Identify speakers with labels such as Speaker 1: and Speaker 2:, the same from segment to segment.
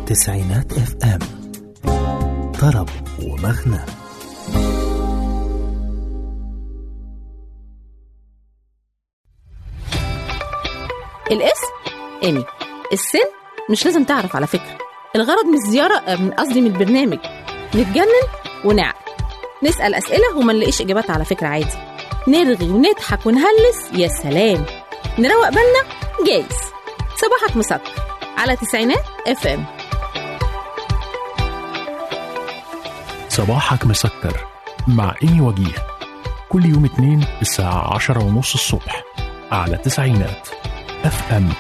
Speaker 1: تسعينات اف ام طرب ومغنى
Speaker 2: الاسم ايمي السن مش لازم تعرف على فكره الغرض من الزياره آه، من قصدي من البرنامج نتجنن ونعقل نسال اسئله وما نلاقيش اجابات على فكره عادي نرغي ونضحك ونهلس يا سلام نروق بالنا جايز صباحك مسكر على تسعينات اف ام
Speaker 3: صباحك مسكر مع إيمي وجيه كل يوم اتنين الساعة عشرة ونص الصبح على تسعينات اف ام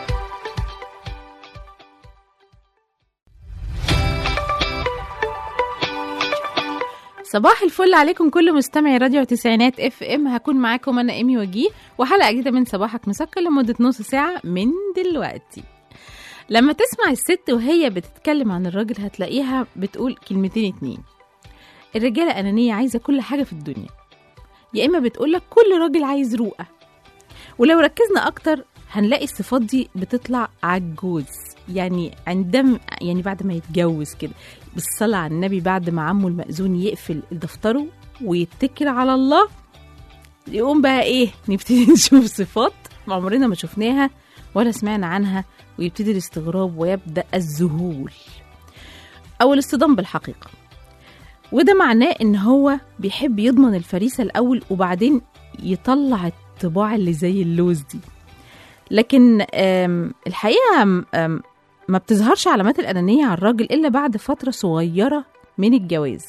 Speaker 2: صباح الفل عليكم كل مستمعي راديو تسعينات اف ام هكون معاكم انا ايمي وجيه وحلقه جديده من صباحك مسكر لمده نص ساعه من دلوقتي لما تسمع الست وهي بتتكلم عن الراجل هتلاقيها بتقول كلمتين اتنين الرجاله انانيه عايزه كل حاجه في الدنيا يا اما بتقولك كل راجل عايز روقه ولو ركزنا اكتر هنلاقي الصفات دي بتطلع عجوز يعني عندما يعني بعد ما يتجوز كده بالصلاة على النبي بعد ما عمه المأذون يقفل دفتره ويتكل على الله يقوم بقى ايه نبتدي نشوف صفات عمرنا ما شفناها ولا سمعنا عنها ويبتدي الاستغراب ويبدأ الذهول أو الاصطدام بالحقيقة وده معناه إن هو بيحب يضمن الفريسة الأول وبعدين يطلع الطباع اللي زي اللوز دي لكن آم، الحقيقة آم، آم، ما بتظهرش علامات الأنانية على الراجل إلا بعد فترة صغيرة من الجواز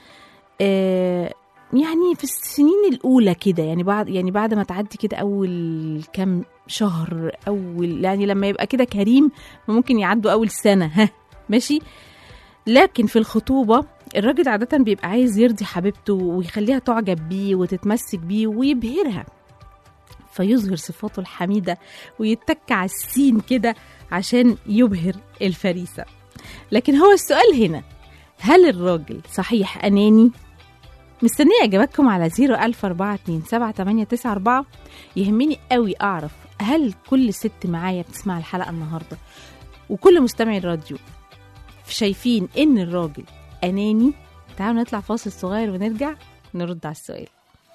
Speaker 2: آه، يعني في السنين الأولى كده يعني بعد يعني بعد ما تعدي كده أول كام شهر أول يعني لما يبقى كده كريم ممكن يعدوا أول سنة ها ماشي لكن في الخطوبة الراجل عادة بيبقى عايز يرضي حبيبته ويخليها تعجب بيه وتتمسك بيه ويبهرها فيظهر صفاته الحميدة ويتك على السين كده عشان يبهر الفريسة لكن هو السؤال هنا هل الراجل صحيح أناني؟ مستنية إجاباتكم على 014278994 يهمني قوي أعرف هل كل ست معايا بتسمع الحلقة النهاردة وكل مستمعي الراديو شايفين إن الراجل أناني؟ تعالوا نطلع فاصل صغير ونرجع نرد على السؤال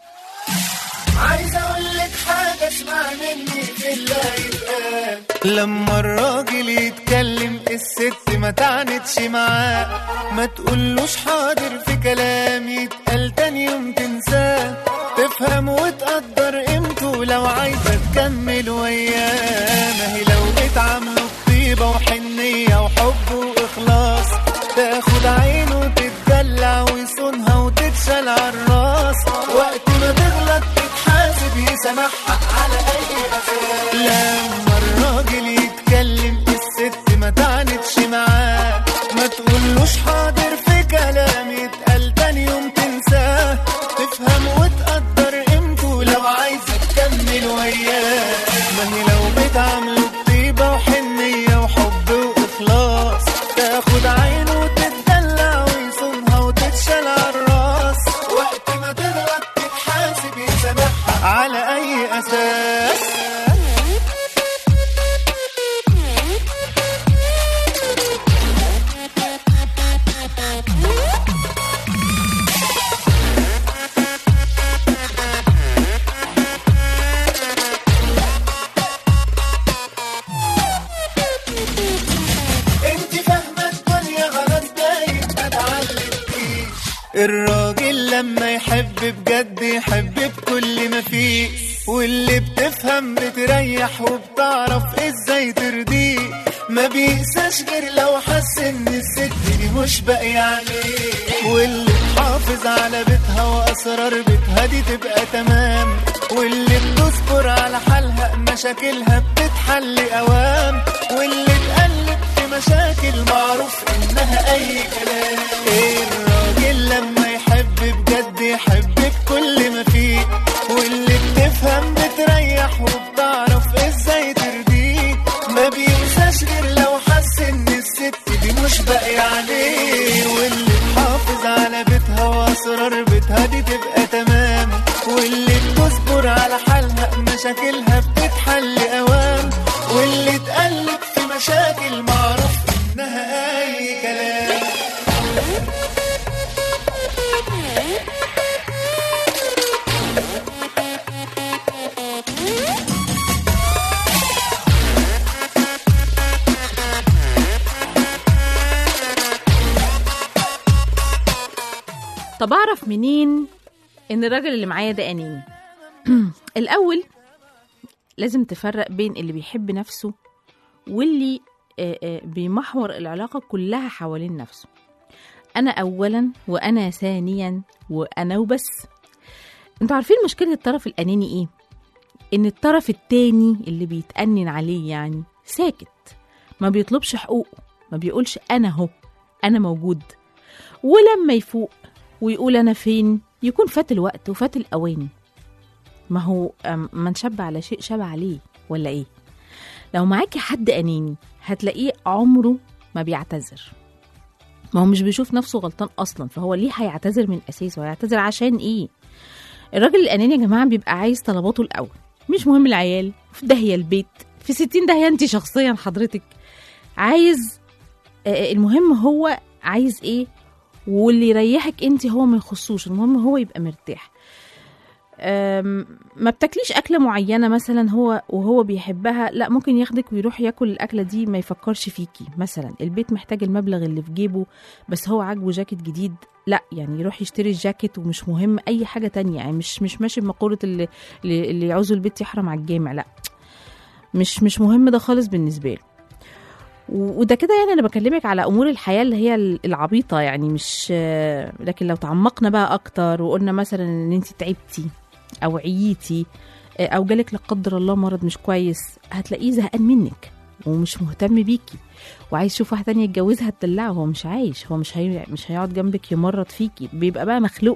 Speaker 4: عايز اقول لك حاجه اسمع مني في اللي يتقال لما الراجل يتكلم الست ما تعنتش معاه ما تقولوش حاضر في كلام يتقال تاني يوم تنساه تفهم وتقدر قيمته لو عايزه تكمل وياه ما هي لو بتعامله بطيبه وحنيه وحب واخلاص تاخد عينه وتتدلع ويصونها وتتشال عالراس وقت ما تغلط تتحاسب يسامحها على اي اساس لما الراجل يتكلم الست ما تعنتش معاه ما تقولوش حاضر في كلام يتقال تاني يوم تنساه تفهم وتقدر قيمته لو عايزه تكمل وياه ما هي لو بتعامله بطيبه وحنيه وحب واخلاص تاخد عينه وتتدلع ويصونها وتتشال عالراس وقت ما تغلط تتحاسب يسامحها على اي اساس انت فاهمه الدنيا غلط باين ما اتعلمتيش الراجل لما يحب بجد يحب بكل ما فيه واللي بتفهم بتريح وبتعرف ازاي ترضيه ما بيقساش غير لو حس ان الست دي مش باقية عليه واللي تحافظ على بيتها واسرار بيتها دي تبقى تمام واللي بتصبر على حالها مشاكلها بتتحل اوام واللي تقلب في مشاكل معروف انها اي كلام إيه الراجل لما يحب بجد يحب بكل ما فيه واللي بتفهم بتريح وبتعرف ازاي ترضيه ما بينساش غير لو حس ان الست دي مش باقي عليه واللي تحافظ على بيتها واسرار بيتها دي تبقى تمام واللي بتصبر على حالها مشاكلها بتتحل اوام واللي تقلب في مشاكل معروف انها
Speaker 2: طب اعرف منين ان الراجل اللي معايا ده اناني الاول لازم تفرق بين اللي بيحب نفسه واللي آه، آه، بيمحور العلاقه كلها حوالين نفسه انا اولا وانا ثانيا وانا وبس انتوا عارفين مشكله الطرف الاناني ايه ان الطرف التاني اللي بيتأنن عليه يعني ساكت ما بيطلبش حقوقه ما بيقولش انا هو انا موجود ولما يفوق ويقول انا فين يكون فات الوقت وفات الاوان ما هو أم، من شب على شيء شب عليه ولا ايه لو معاكي حد اناني هتلاقيه عمره ما بيعتذر ما هو مش بيشوف نفسه غلطان اصلا فهو ليه هيعتذر من اساسه هيعتذر عشان ايه الراجل الاناني يا جماعه بيبقى عايز طلباته الاول مش مهم العيال في داهيه البيت في ستين داهيه انت شخصيا حضرتك عايز آه، المهم هو عايز ايه واللي يريحك انت هو ما يخصوش المهم هو يبقى مرتاح أم، ما بتاكليش اكله معينه مثلا هو وهو بيحبها لا ممكن ياخدك ويروح ياكل الاكله دي ما يفكرش فيكي مثلا البيت محتاج المبلغ اللي في جيبه بس هو عاجبه جاكيت جديد لا يعني يروح يشتري الجاكيت ومش مهم اي حاجه تانية يعني مش مش ماشي بمقوله اللي اللي اللي يعوزه البيت يحرم على الجامع لا مش مش مهم ده خالص بالنسبه له و- وده كده يعني انا بكلمك على امور الحياه اللي هي ال- العبيطه يعني مش آه، لكن لو تعمقنا بقى اكتر وقلنا مثلا ان انت تعبتي او عييتي آه، او جالك لا قدر الله مرض مش كويس هتلاقيه زهقان منك ومش مهتم بيكي وعايز يشوف واحده تانية يتجوزها تدلعه هو مش عايش هو مش هي... مش هيقعد جنبك يمرض فيكي بيبقى بقى مخلوق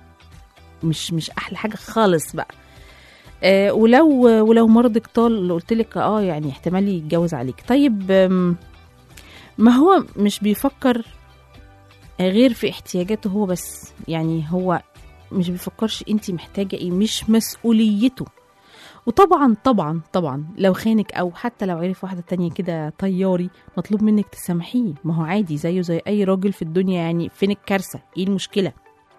Speaker 2: مش مش احلى حاجه خالص بقى آه ولو ولو مرضك طال قلت لك اه يعني احتمال يتجوز عليك طيب آم، ما هو مش بيفكر غير في احتياجاته هو بس يعني هو مش بيفكرش انت محتاجه ايه مش مسؤوليته وطبعا طبعا طبعا لو خانك او حتى لو عرف واحده تانية كده طياري مطلوب منك تسامحيه ما هو عادي زيه زي اي راجل في الدنيا يعني فين الكارثه ايه المشكله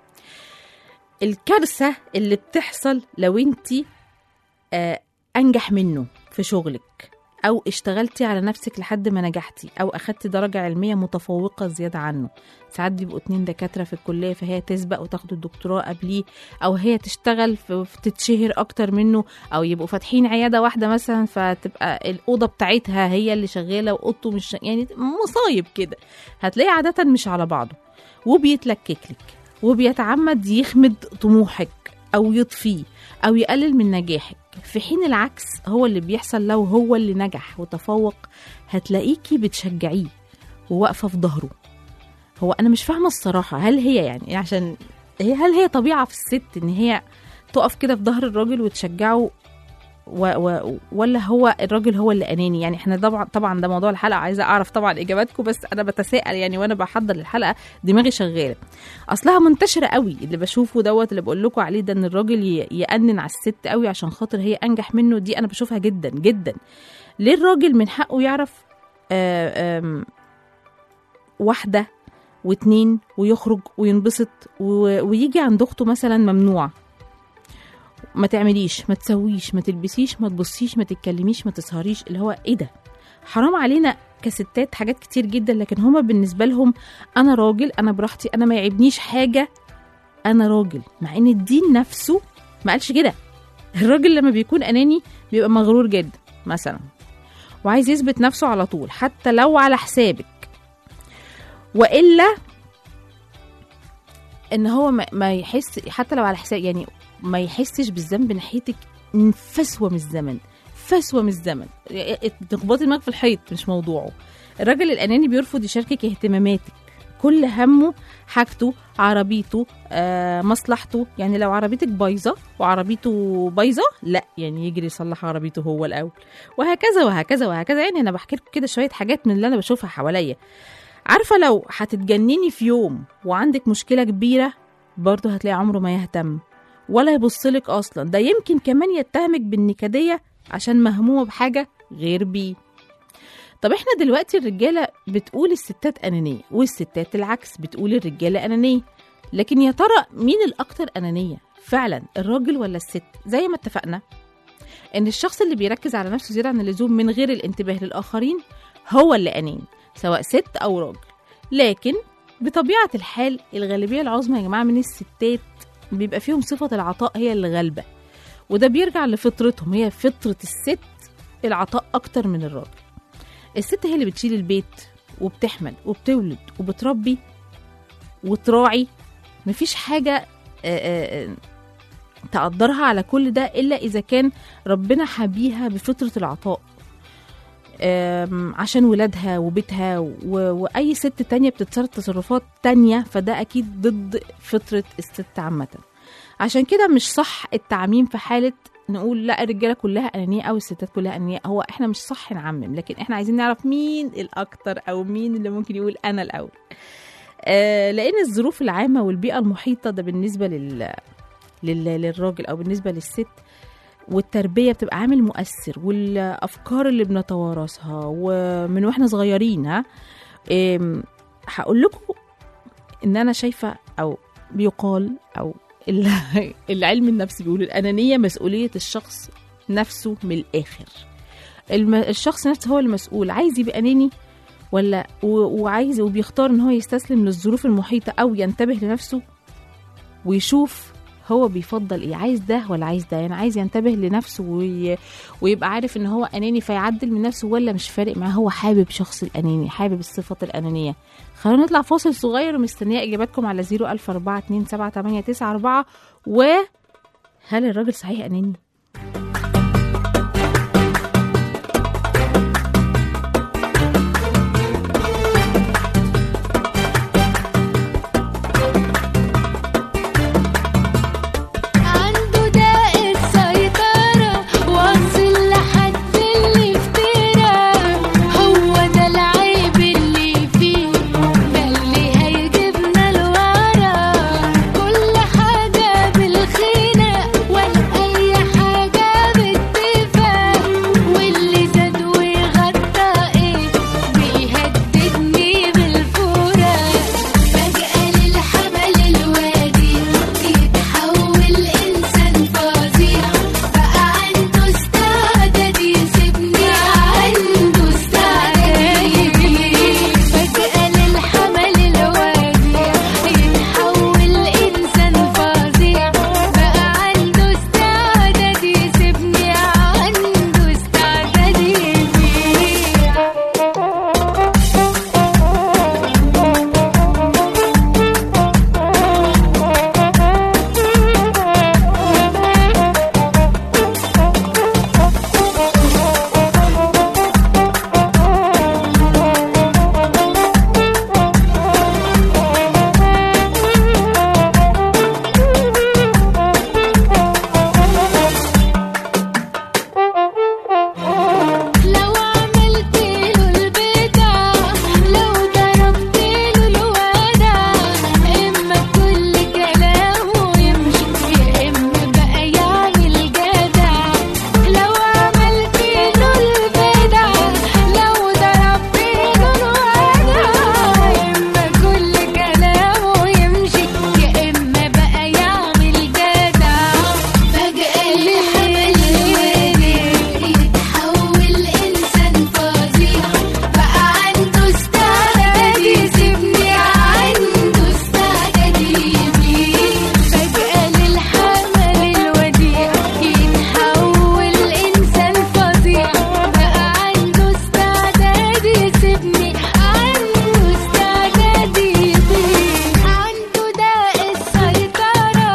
Speaker 2: الكارثه اللي بتحصل لو انت آه انجح منه في شغلك او اشتغلتي على نفسك لحد ما نجحتي او اخدتي درجه علميه متفوقه زياده عنه ساعات بيبقوا اتنين دكاتره في الكليه فهي تسبق وتاخد الدكتوراه قبليه او هي تشتغل في في تتشهر اكتر منه او يبقوا فاتحين عياده واحده مثلا فتبقى الاوضه بتاعتها هي اللي شغاله واوضته مش يعني مصايب كده هتلاقي عاده مش على بعضه وبيتلكك لك وبيتعمد يخمد طموحك او يطفيه او يقلل من نجاحك في حين العكس هو اللي بيحصل لو هو اللي نجح وتفوق هتلاقيكي بتشجعيه وواقفه في ظهره هو انا مش فاهمه الصراحه هل هي يعني عشان هي هل هي طبيعه في الست ان هي تقف كده في ظهر الراجل وتشجعه و و ولا هو الراجل هو اللي اناني يعني احنا طبعا طبعا ده موضوع الحلقه عايزه اعرف طبعا اجاباتكم بس انا بتساءل يعني وانا بحضر الحلقه دماغي شغاله اصلها منتشره قوي اللي بشوفه دوت اللي بقول لكم عليه ده ان الراجل ي- يأنن على الست قوي عشان خاطر هي انجح منه دي انا بشوفها جدا جدا ليه الراجل من حقه يعرف آه آم، واحده واتنين ويخرج وينبسط و- ويجي عند اخته مثلا ممنوع ما تعمليش ما تسويش ما تلبسيش ما تبصيش ما تتكلميش ما تسهريش اللي هو ايه ده حرام علينا كستات حاجات كتير جدا لكن هما بالنسبه لهم انا راجل انا براحتي انا ما يعيبنيش حاجه انا راجل مع ان الدين نفسه ما قالش كده الراجل لما بيكون اناني بيبقى مغرور جدا مثلا وعايز يثبت نفسه على طول حتى لو على حسابك والا ان هو ما- ما يحس حتى لو على حساب يعني ما يحسش بالذنب ناحيتك فسوه من الزمن فسوه من الزمن تخبطي دماغك في الحيط مش موضوعه الراجل الاناني بيرفض يشاركك اهتماماتك كل همه حاجته عربيته آه مصلحته يعني لو عربيتك بايظه وعربيته بايظه لا يعني يجري يصلح عربيته هو الاول وهكذا وهكذا وهكذا يعني انا بحكي لكم كده شويه حاجات من اللي انا بشوفها حواليا عارفه لو هتتجنني في يوم وعندك مشكله كبيره برضه هتلاقي عمره ما يهتم ولا يبصلك اصلا ده يمكن كمان يتهمك بالنكديه عشان مهمومه بحاجه غير بيه طب احنا دلوقتي الرجاله بتقول الستات انانيه والستات العكس بتقول الرجاله انانيه لكن يا ترى مين الاكتر انانيه فعلا الراجل ولا الست زي ما اتفقنا ان الشخص اللي بيركز على نفسه زياده عن اللزوم من غير الانتباه للاخرين هو اللي اناني سواء ست او راجل لكن بطبيعة الحال الغالبية العظمى يا جماعة من الستات بيبقى فيهم صفة العطاء هي اللي غالبة وده بيرجع لفطرتهم هي فطرة الست العطاء أكتر من الراجل الست هي اللي بتشيل البيت وبتحمل وبتولد وبتربي وتراعي مفيش حاجة آه، آه، آه، تقدرها على كل ده إلا إذا كان ربنا حبيها بفطرة العطاء آم، عشان ولادها وبيتها و... وأي ست تانية بتتصرف تصرفات تانية فده أكيد ضد فطرة الست عامة عشان كده مش صح التعميم في حالة نقول لا الرجالة كلها أنانية أو الستات كلها أنانية هو إحنا مش صح نعمم لكن إحنا عايزين نعرف مين الأكتر أو مين اللي ممكن يقول أنا الأول آه لأن الظروف العامة والبيئة المحيطة ده بالنسبة لل... لل... للراجل أو بالنسبة للست والتربية بتبقى عامل مؤثر والأفكار اللي بنتوارثها ومن واحنا صغيرين ها إم، هقول لكم إن أنا شايفة أو بيقال أو ال- العلم النفسي بيقول الأنانية مسؤولية الشخص نفسه من الآخر الم... الشخص نفسه هو المسؤول عايز يبقى أناني ولا و... وعايز وبيختار إن هو يستسلم للظروف المحيطة أو ينتبه لنفسه ويشوف هو بيفضل ايه عايز ده ولا عايز ده يعني عايز ينتبه لنفسه وي... ويبقى عارف ان هو اناني فيعدل من نفسه ولا مش فارق معاه هو حابب شخص الاناني حابب الصفة الانانية خلونا نطلع فاصل صغير ومستنية اجاباتكم على 004278994 وهل الراجل صحيح اناني
Speaker 5: عنده داء السيطرة واصل لحد اللي افترى هو ده العيب اللي فيه ده اللي هيجيبنا لورا كل حاجة بالخينة ولا أي حاجة باتفاق واللي زاد وغطى ايه بيهددني بالفراق فجأة للحمل الوادي يتحول إنسان فظيع بقى عنده استعداد يسيبني عنده استعداد يبيع فجأة للحمل الوادي يتحول إنسان فظيع بقى عنده استعداد يسيبني عنده استعداد يبيع لو عملت له البدع لو ضربت له الودع اما كل كلامه يمشي يا اما بقى يعمل جدع لو عملت له البدع لو ضربت له الودع اما كل كلامه يمشي يا اما بقى يعمل جدع فجأة الحمل الوادي يتحول إنسان فظيع بقى عنده استعداد يسيبني عنده استعداد يبيع فجأة للحمل الوديع يتحول إنسان فظيع بقى عنده استعداد يسيبني عنده استعداد يبيع عنده داء السيطرة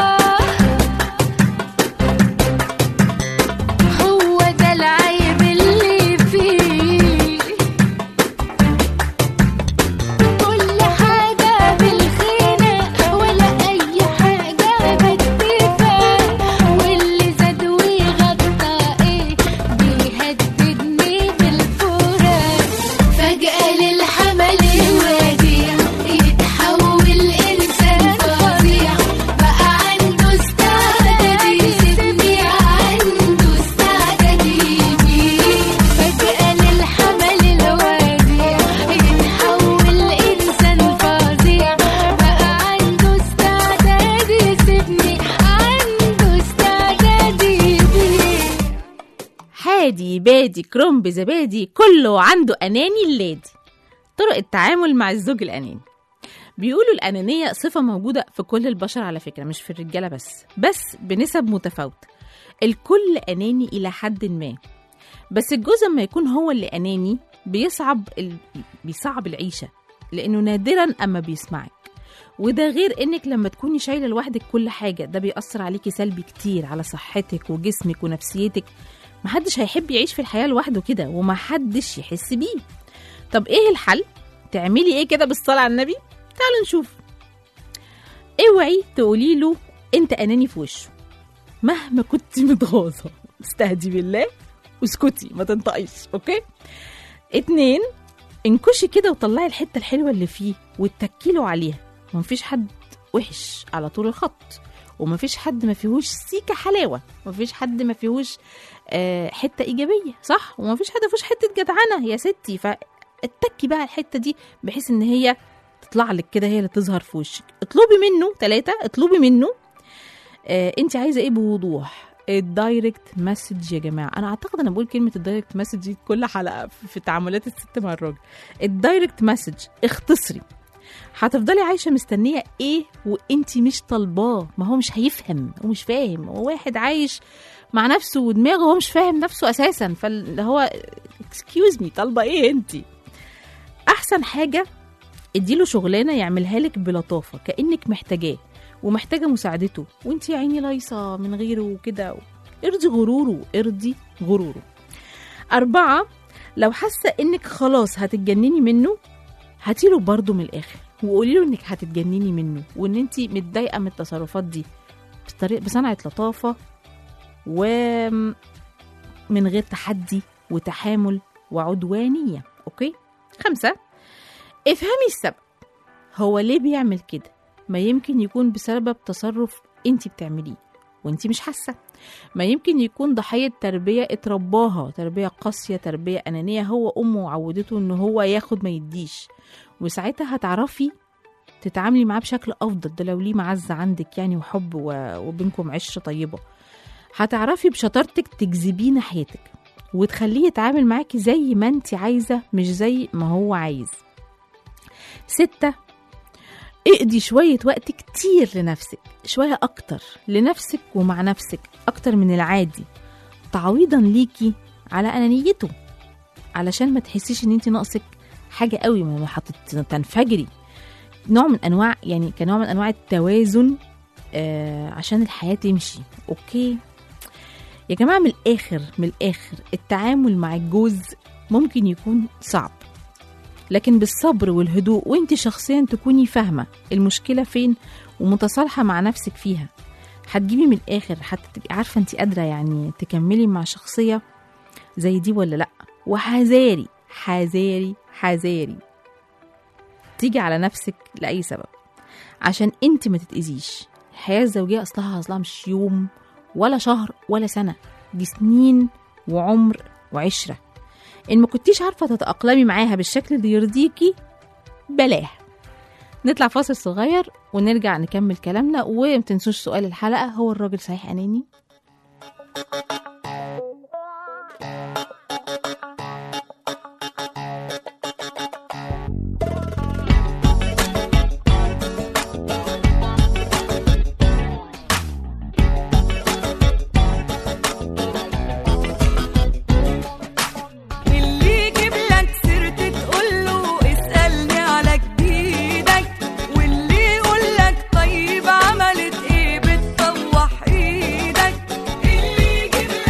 Speaker 5: هو ده العيب اللي فيه كل حاجة بالخينة ولا أي حاجة باتفاق واللي زاد وغطى إيه بيهددني بالفراق فجأة للحمل الوديع يتحول إنسان فظيع بقى عنده استعداد يسيبني عنده استعداد يبيع فجأة للحمل الوديع يتحول إنسان فظيع بقى عنده استعداد يسيبني عنده استعداد يبيع
Speaker 2: حادي بادي كرنب زبادي كله عنده أناني اللادي طرق التعامل مع الزوج الأناني بيقولوا الأنانية صفة موجودة في كل البشر على فكرة مش في الرجالة بس بس بنسب متفاوتة الكل أناني إلى حد ما بس الجوز لما يكون هو اللي أناني بيصعب ال... بيصعب العيشة لأنه نادرا أما بيسمعك وده غير انك لما تكوني شايله لوحدك كل حاجه ده بيأثر عليكي سلبي كتير على صحتك وجسمك ونفسيتك محدش هيحب يعيش في الحياه لوحده كده ومحدش يحس بيه طب ايه الحل تعملي ايه كده بالصلاه على النبي تعالوا نشوف اوعي تقولي له انت اناني في وشه مهما كنت متغاظه استهدي بالله واسكتي ما تنطقيش اوكي اتنين انكشي كده وطلعي الحته الحلوه اللي فيه واتكيله عليها ومفيش حد وحش على طول الخط ومفيش حد ما فيهوش سيكه حلاوه ومفيش حد ما فيهوش آه حته ايجابيه صح ومفيش حد ما فيهوش حته جدعنه يا ستي فاتكي بقى الحته دي بحيث ان هي تطلع لك كده هي اللي تظهر في وشك اطلبي منه ثلاثة اطلبي منه آه انت عايزه ايه بوضوح الدايركت مسج يا جماعه انا اعتقد انا بقول كلمه الدايركت مسج دي كل حلقه في في تعاملات الست مع الراجل الدايركت مسج اختصري هتفضلي عايشه مستنيه ايه وانت مش طالباه ما هو مش هيفهم هو مش فاهم هو واحد عايش مع نفسه ودماغه هو مش فاهم نفسه اساسا فاللي هو اكسكيوز مي طالبه ايه انت احسن حاجه اديله شغلانه يعملها لك بلطافه كانك محتاجاه ومحتاجه مساعدته وانت يا عيني لايصه من غيره وكده ارضي غروره ارضي غروره أربعة لو حاسة إنك خلاص هتتجنني منه هاتيله برضه من الآخر وقولي له إنك هتتجنني منه وإن أنت متضايقة من التصرفات دي بطريقة بصنعة لطافة ومن غير تحدي وتحامل وعدوانية أوكي خمسة افهمي السبب هو ليه بيعمل كده ما يمكن يكون بسبب تصرف انت بتعمليه وانت مش حاسه ما يمكن يكون ضحيه تربيه اترباها تربيه قاسيه تربيه انانيه هو امه عودته ان هو ياخد ما يديش وساعتها هتعرفي تتعاملي معاه بشكل افضل ده لو ليه معزه عندك يعني وحب و- وبينكم عشره طيبه هتعرفي بشطارتك تجذبيه ناحيتك وتخليه يتعامل معاكي زي ما انت عايزه مش زي ما هو عايز ستة اقضي شوية وقت كتير لنفسك شوية أكتر لنفسك ومع نفسك أكتر من العادي تعويضا ليكي على أنانيته علشان ما تحسيش ان انت ناقصك حاجة قوي ما تنفجري نوع من انواع يعني كنوع من انواع التوازن آه عشان الحياة تمشي اوكي يا جماعة من الآخر من الآخر التعامل مع الجوز ممكن يكون صعب لكن بالصبر والهدوء وانت شخصيا تكوني فاهمة المشكلة فين ومتصالحة مع نفسك فيها هتجيبي من الآخر حتى تبقي عارفة انت قادرة يعني تكملي مع شخصية زي دي ولا لأ وحذاري حذاري حذاري تيجي على نفسك لأي سبب عشان انت ما تتأذيش الحياة الزوجية أصلها أصلها مش يوم ولا شهر ولا سنة دي سنين وعمر وعشرة إن ما كنتيش عارفة تتأقلمي معاها بالشكل اللي يرضيكي بلاه نطلع فاصل صغير ونرجع نكمل كلامنا ومتنسوش سؤال الحلقة هو الراجل صحيح أناني؟
Speaker 6: اللي يجيب لك سيرة تقول له اسألني على جديدك واللي يقول لك طيب عملت ايه بتطوح ايدك اللي يجيب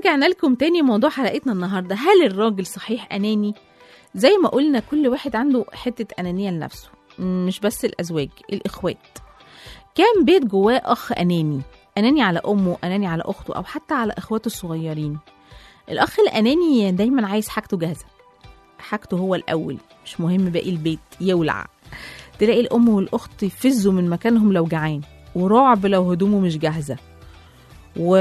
Speaker 2: ورجعنا لكم تاني موضوع حلقتنا النهارده هل الراجل صحيح اناني زي ما قلنا كل واحد عنده حته انانيه لنفسه مش بس الازواج الاخوات كام بيت جواه اخ اناني اناني على امه اناني على اخته او حتى على اخواته الصغيرين الاخ الاناني دايما عايز حاجته جاهزه حاجته هو الاول مش مهم باقي البيت يولع تلاقي الام والاخت يفزوا من مكانهم لو جعان ورعب لو هدومه مش جاهزه و...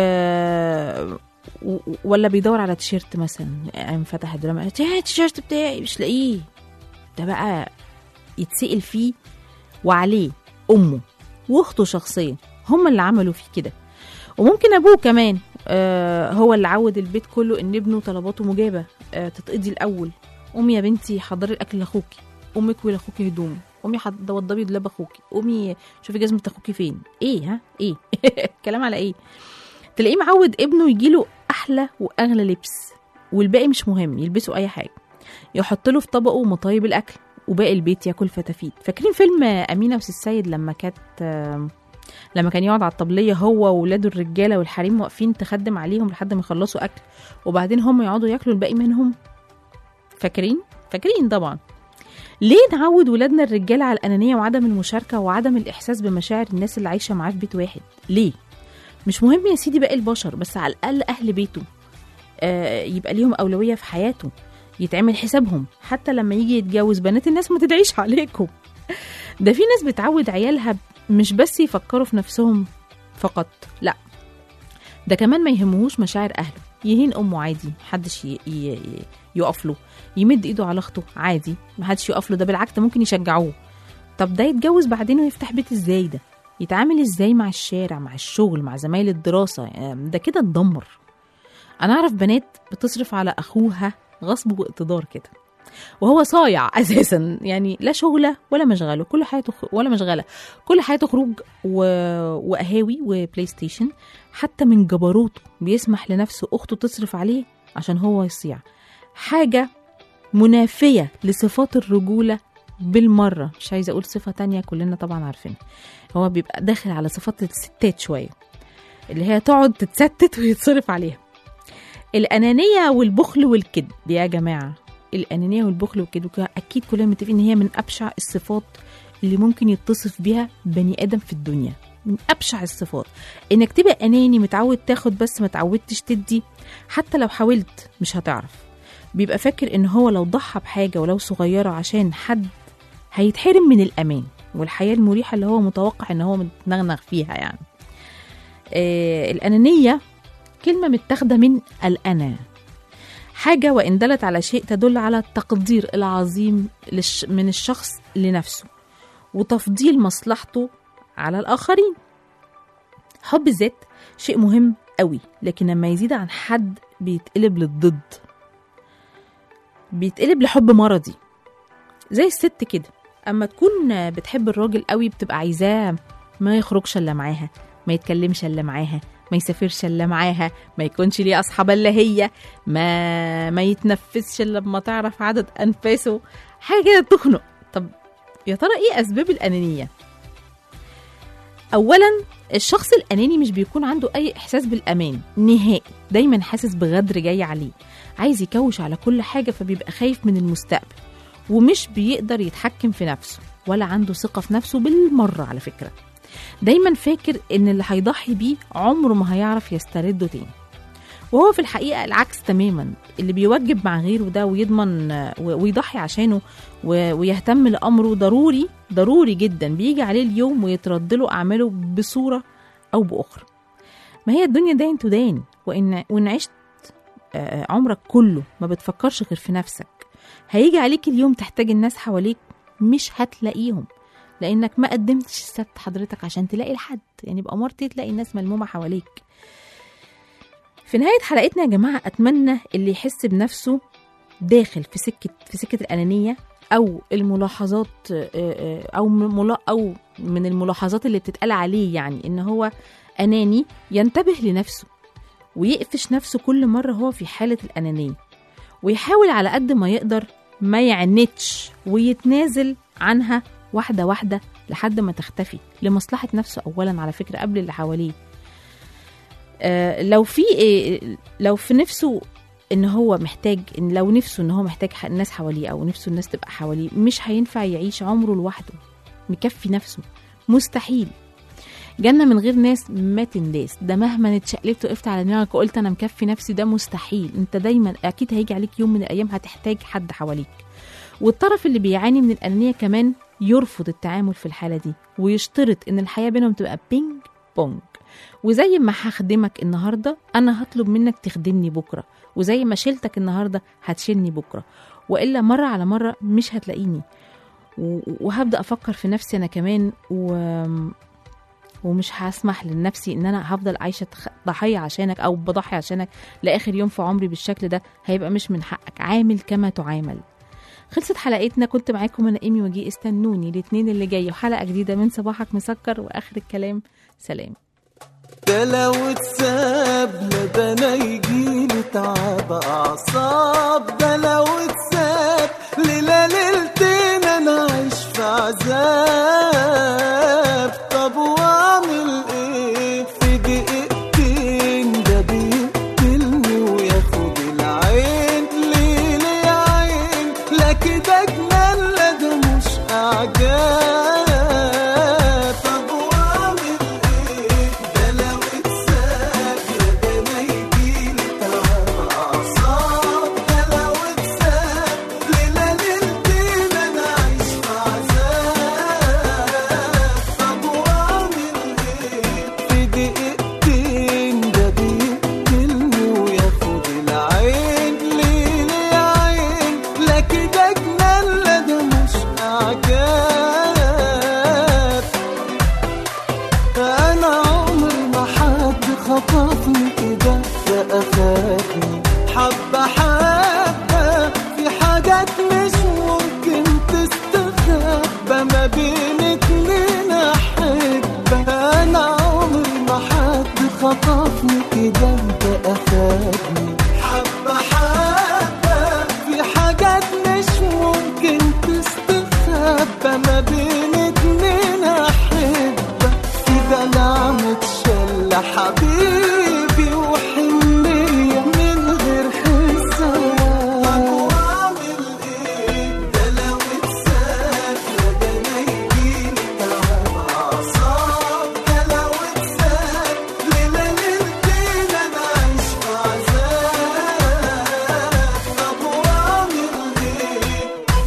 Speaker 2: و... ولا بيدور على تيشيرت مثلا قام فتح الدراما قال التيشيرت بتاعي مش لاقيه ده بقى يتسأل فيه وعليه امه واخته شخصيا هم اللي عملوا فيه كده وممكن ابوه كمان آه هو اللي عود البيت كله ان ابنه طلباته مجابه آه تتقضي الاول قومي يا بنتي حضري الاكل لاخوكي قومي اكوي لاخوكي هدومه قومي حض- وضبي دولاب اخوكي قومي شوفي جزمه اخوكي فين ايه ها ايه الكلام على ايه تلاقيه معود ابنه يجيله احلى واغلى لبس والباقي مش مهم يلبسوا اي حاجه يحط له في طبقه مطايب الاكل وباقي البيت ياكل فتافيت فاكرين فيلم امينه وسي السيد لما كانت آم، لما كان يقعد على الطبليه هو وولاده الرجاله والحريم واقفين تخدم عليهم لحد ما يخلصوا اكل وبعدين هم يقعدوا ياكلوا الباقي منهم فاكرين فاكرين طبعا ليه نعود ولادنا الرجاله على الانانيه وعدم المشاركه وعدم الاحساس بمشاعر الناس اللي عايشه معاه في بيت واحد ليه مش مهم يا سيدي باقي البشر بس على الاقل اهل بيته آه يبقى ليهم اولويه في حياته يتعمل حسابهم حتى لما يجي يتجوز بنات الناس ما تدعيش عليكم ده في ناس بتعود عيالها مش بس يفكروا في نفسهم فقط لا ده كمان ما يهمهوش مشاعر اهله يهين امه عادي محدش ي... ي... ي- يقف له يمد ايده على اخته عادي محدش يقف له ده بالعكس ده ممكن يشجعوه طب ده يتجوز بعدين ويفتح بيت ازاي ده يتعامل ازاي مع الشارع مع الشغل مع زمايل الدراسة آم، ده كده اتدمر انا اعرف بنات بتصرف على اخوها غصب واقتدار كده وهو صايع اساسا يعني لا شغله ولا مشغله كل حياته خ... ولا مشغله كل حياته خروج و... وقهاوي وبلاي ستيشن حتى من جبروته بيسمح لنفسه اخته تصرف عليه عشان هو يصيع حاجه منافيه لصفات الرجوله بالمره مش عايزه اقول صفه تانية كلنا طبعا عارفينها هو بيبقى داخل على صفات الستات شويه اللي هي تقعد تتستت ويتصرف عليها الانانيه والبخل والكذب يا جماعه الانانيه والبخل والكذب وكده اكيد كلنا متفقين ان هي من ابشع الصفات اللي ممكن يتصف بيها بني ادم في الدنيا من ابشع الصفات انك تبقى اناني متعود تاخد بس ما تعودتش تدي حتى لو حاولت مش هتعرف بيبقى فاكر ان هو لو ضحى بحاجه ولو صغيره عشان حد هيتحرم من الامان والحياه المريحه اللي هو متوقع ان هو متنغنغ فيها يعني آه الانانيه كلمه متاخده من الانا حاجه وان دلت على شيء تدل على التقدير العظيم للش من الشخص لنفسه وتفضيل مصلحته على الاخرين حب الذات شيء مهم قوي لكن لما يزيد عن حد بيتقلب للضد بيتقلب لحب مرضي زي الست كده اما تكون بتحب الراجل قوي بتبقى عايزاه ما يخرجش الا معاها ما يتكلمش الا معاها ما يسافرش الا معاها ما يكونش ليه اصحاب الا هي ما ما يتنفسش الا لما تعرف عدد انفاسه حاجه كده تخنق طب يا ترى ايه اسباب الانانيه اولا الشخص الاناني مش بيكون عنده اي احساس بالامان نهائي دايما حاسس بغدر جاي عليه عايز يكوش على كل حاجه فبيبقى خايف من المستقبل ومش بيقدر يتحكم في نفسه ولا عنده ثقه في نفسه بالمره على فكره دايما فاكر ان اللي هيضحي بيه عمره ما هيعرف يسترده تاني وهو في الحقيقة العكس تماما اللي بيوجب مع غيره ده ويضمن ويضحي عشانه ويهتم لأمره ضروري ضروري جدا بيجي عليه اليوم ويترد له أعماله بصورة أو بأخرى ما هي الدنيا دين تدان وإن, وإن عشت عمرك كله ما بتفكرش غير في نفسك هيجي عليك اليوم تحتاج الناس حواليك مش هتلاقيهم لانك ما قدمتش السبت حضرتك عشان تلاقي الحد يعني بأمارتي تلاقي الناس ملمومه حواليك في نهايه حلقتنا يا جماعه اتمنى اللي يحس بنفسه داخل في سكه في سكه الانانيه او الملاحظات او ملا او من الملاحظات اللي بتتقال عليه يعني ان هو اناني ينتبه لنفسه ويقفش نفسه كل مره هو في حاله الانانيه ويحاول على قد ما يقدر ما يعنتش ويتنازل عنها واحدة واحدة لحد ما تختفي لمصلحة نفسه أولا على فكرة قبل اللي حواليه آه، لو في إيه، لو في نفسه ان هو محتاج ان لو نفسه ان هو محتاج ح- الناس حواليه او نفسه الناس تبقى حواليه مش هينفع يعيش عمره لوحده مكفي نفسه مستحيل جنة من غير ناس ما تنداس ده مهما اتشقلبت وقفت على دماغك وقلت انا مكفي نفسي ده مستحيل انت دايما اكيد هيجي عليك يوم من الايام هتحتاج حد حواليك والطرف اللي بيعاني من الأنانية كمان يرفض التعامل في الحالة دي ويشترط إن الحياة بينهم تبقى بينج بونج وزي ما هخدمك النهاردة أنا هطلب منك تخدمني بكرة وزي ما شلتك النهاردة هتشيلني بكرة وإلا مرة على مرة مش هتلاقيني و- وهبدأ أفكر في نفسي أنا كمان و... ومش هسمح لنفسي ان انا هفضل عايشه تخ- ضحيه عشانك او بضحي عشانك لاخر يوم في عمري بالشكل ده هيبقى مش من حقك عامل كما تعامل خلصت حلقتنا كنت معاكم انا ايمي وجي استنوني الاثنين اللي جاي وحلقه جديده من صباحك مسكر واخر الكلام سلام
Speaker 7: ده لو اتساب لا ده انا يجيلي تعب اعصاب ده لو اتساب ليلة ليلتين انا عايش في عذاب طب واعمل ايه في دقيقتين ده بيقتلني وياخد العين ليه ليه يا عين لا كده جنان لا ده مش اعجاب طب واعمل ايه ده لو اتساب يا ده ما يجيلي تعب اعصاب ده لو اتساب ليلة ليلتين انا عايش في عذاب طب واعمل ايه في دقيقتين ده بيقتلني وياخد العين ليه ليه يا عين لا كده جنان لا ده مش اعجاب انا عمري ما حد خطفني كده ده اخدني حبه حبه في حاجات مش ممكن تستخبى ما بين اتنين احبه انا عمري ما حد خطفني كده ده اخدني حبه حبه في حاجات مش ممكن تستخبى ما بين اتنين احبه في دلع متشلة حبيبي وحنية من غير حساب طب واعمل ايه ده لو اتساب لا ده انا يجيلي تعب اعصاب ده لو اتساب ليلة ليلتين انا عايش في عذاب طب واعمل ايه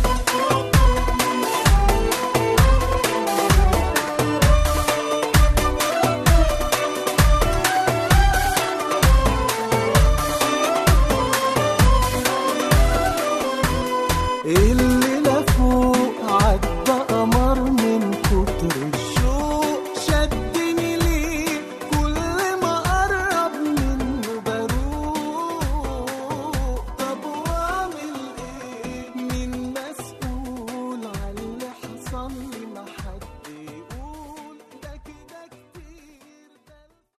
Speaker 7: الليلة فوق عدى قمر من كتر الشوق شدني ليه كل ما قرب منه بروق طب واعمل ايه مين مسؤول على اللي حصل لي محل